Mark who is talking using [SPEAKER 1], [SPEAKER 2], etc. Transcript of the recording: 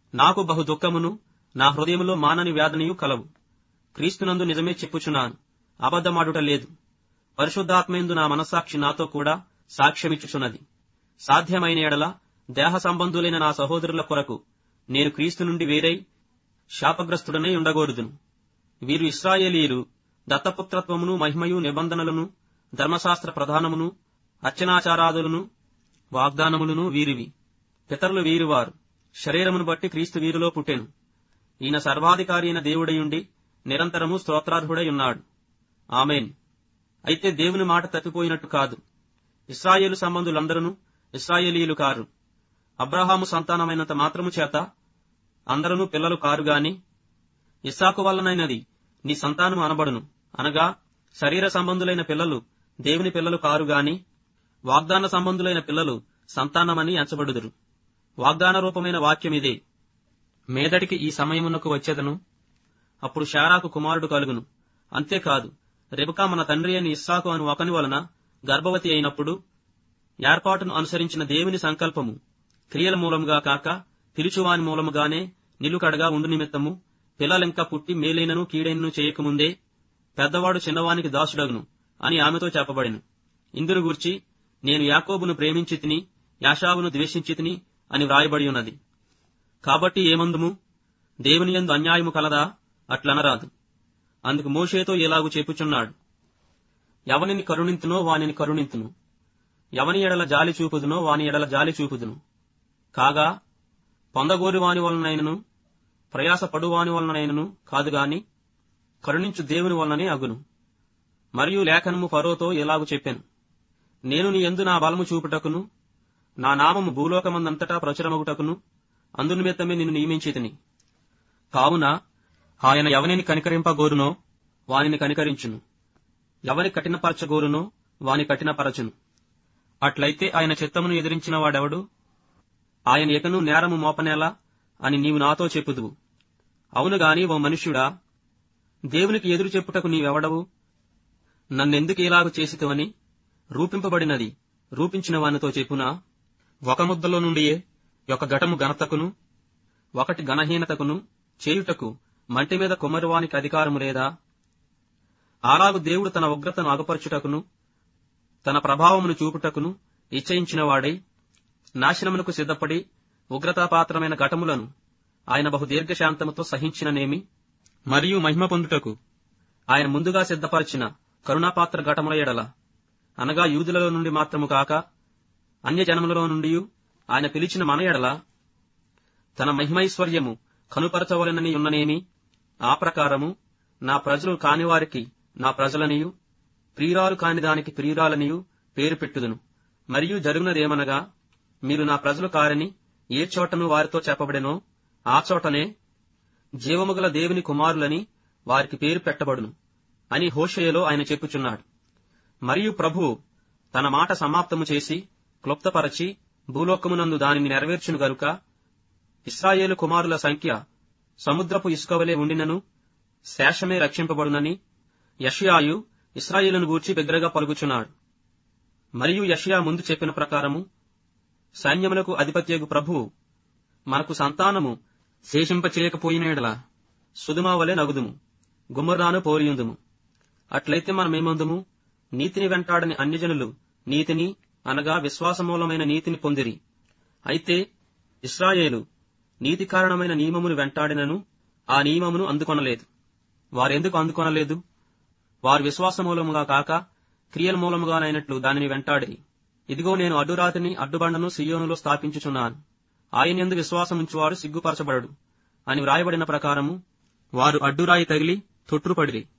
[SPEAKER 1] నాకు బహు దుఃఖమును నా హృదయములో మానని వ్యాధనియు కలవు క్రీస్తునందు నిజమే చెప్పుచున్నాను అబద్ధమాడుట లేదు పరిశుద్ధాత్మయందు నా మనస్సాక్షి నాతో కూడా సాక్ష్యమిచ్చుచున్నది సాధ్యమైన ఎడల దేహ సంబంధులైన నా సహోదరుల కొరకు నేను క్రీస్తు నుండి వేరై శాపగ్రస్తుడనై ఉండగోరుదును వీరు ఇస్రాయేలీయులు దత్తపుత్రత్వమును మహిమయు నిబంధనలను ధర్మశాస్త్ర ప్రధానమును అర్చనాచారాదులను వాగ్దానములను వీరివి పితరులు వీరివారు శరీరమును బట్టి క్రీస్తు వీరిలో పుట్టెను ఈయన సర్వాధికారి అయిన దేవుడయుండి నిరంతరము స్తోత్రార్హుడై ఉన్నాడు ఆమెన్ అయితే దేవుని మాట తప్పిపోయినట్టు కాదు ఇస్రాయేలు సంబంధులందరూ ఇస్రాయేలీయులు కారు అబ్రహాము సంతానమైనంత మాత్రము చేత అందరూ పిల్లలు కారు గాని ఇస్సాకు వల్లనైనది నీ సంతానము అనబడును అనగా శరీర సంబంధులైన పిల్లలు దేవుని పిల్లలు కారు గాని వాగ్దాన సంబంధులైన పిల్లలు సంతానమని ఎంచబడుదురు వాగ్దాన రూపమైన వాక్యం ఇదే మేదటికి ఈ సమయమునకు వచ్చేదను అప్పుడు శారాకు కుమారుడు కలుగును అంతేకాదు రెబకా మన తండ్రి అని ఇస్సాకు అను ఒకని వలన గర్భవతి అయినప్పుడు ఏర్పాటును అనుసరించిన దేవుని సంకల్పము క్రియల మూలముగా కాక పిలుచువాని మూలముగానే నిలుకడగా ఉండు నిమిత్తము పిల్లలింకా పుట్టి మేలైనను కీడైనను చేయకముందే పెద్దవాడు చిన్నవానికి దాసుడగును అని ఆమెతో చెప్పబడిను ఇందును గూర్చి నేను యాకోబును ప్రేమించి తిని యాషావును ద్వేషించి తిని అని వ్రాయబడి ఉన్నది కాబట్టి ఏమందుము దేవుని యందు అన్యాయము కలదా అట్లనరాదు అందుకు మోషేతో ఇలాగు చెప్పుచున్నాడు ఎవనిని కరుణింతునో వానిని కరుణింతును ఎవని ఎడల జాలి చూపుదునో వాని ఎడల జాలి చూపుదును కాగా పొందగోరి వాని వలనైనను ప్రయాసపడు వాని వలనైనను కాదు గాని కరుణించు దేవుని వలననే అగును మరియు లేఖనము ఫరోతో ఇలాగు చెప్పాను నేను నీ ఎందు నా బలము చూపుటకును నా నామము భూలోకమందంతటా ప్రచురమగుటకును అందునిమిత్తమే నిన్ను నియమించితిని కావున ఆయన ఎవనిని కనికరింపగోరునో వానిని కనికరించును ఎవని కఠినపరచగోరునో వాని కఠినపరచును అట్లయితే ఆయన చిత్తమును ఎదిరించిన వాడెవడు ఆయన ఇకను నేరము మోపనేలా అని నీవు నాతో చెప్పుదువు అవును గాని ఓ మనుష్యుడా దేవునికి ఎదురు చెప్పుటకు నీవెవడవు నన్నెందుకు ఇలాగు చేసితవని రూపింపబడినది రూపించిన వానితో చెప్పునా ఒక ముద్దలో నుండియే ఒక ఘటము ఘనతకును ఒకటి ఘనహీనతకును చేయుటకు మంటి మీద కుమ్మరివానికి అధికారము లేదా అలాగు దేవుడు తన ఉగ్రతను అగపరచుటకును తన ప్రభావమును చూపుటకును ఇచ్చయించిన వాడై నాశనమునకు సిద్ధపడి ఉగ్రతాపాత్రమైన ఘటములను ఆయన బహు దీర్ఘశాంతముతో సహించిననేమి మరియు మహిమ పొందుటకు ఆయన ముందుగా సిద్ధపరిచిన కరుణాపాత్ర ఘటముల ఎడల అనగా యూదులలో నుండి మాత్రము కాక అన్య జనములలో నుండి ఆయన పిలిచిన మన ఎడల తన మహిమైశ్వర్యము కనుపరచవలనని ఉన్ననేమి ఆ ప్రకారము నా ప్రజలు కానివారికి నా ప్రజలనియు ప్రియురాలు కాని దానికి ప్రియురాలనియు పేరు పెట్టుదును మరియు జరుగునదేమనగా మీరు నా ప్రజలు కారని ఏ చోటను వారితో చెప్పబడెనో ఆ చోటనే జీవముగల దేవుని కుమారులని వారికి పేరు పెట్టబడును అని హోషేయలో ఆయన చెప్పుచున్నాడు మరియు ప్రభువు తన మాట సమాప్తము చేసి క్లుప్తపరచి భూలోకమునందు దానిని నెరవేర్చును గనుక ఇస్రాయేలు కుమారుల సంఖ్య సముద్రపు ఇసుకవలే ఉండినను శేషమే రక్షింపబడునని యషియాయు ఇస్రాయేలును గూర్చి బిగ్గరగా పలుకుచున్నాడు మరియు యషియా ముందు చెప్పిన ప్రకారము సైన్యములకు అధిపత్యగు ప్రభువు మనకు సంతానము శేషింపచేయకపోయిన ఎడల సుదుమా వలె నగుదుము గుమ్మరాను పోరియుందుము అట్లయితే మనమేమందుము నీతిని వెంటాడని అన్యజనులు నీతిని అనగా విశ్వాసమూలమైన నీతిని పొందిరి అయితే ఇస్రాయేలు నీతి కారణమైన నియమమును వెంటాడినను ఆ నియమమును అందుకొనలేదు వారెందుకు అందుకొనలేదు వారు విశ్వాస మూలముగా కాక క్రియల మూలముగానైనట్లు దానిని వెంటాడిరి ఇదిగో నేను అడ్డురాతిని అడ్డుబండను సియోనులో స్థాపించుచున్నాను ఆయన ఎందు విశ్వాసముంచువారు సిగ్గుపరచబడడు అని వ్రాయబడిన ప్రకారము వారు అడ్డురాయి తగిలి తొట్టుపడిరి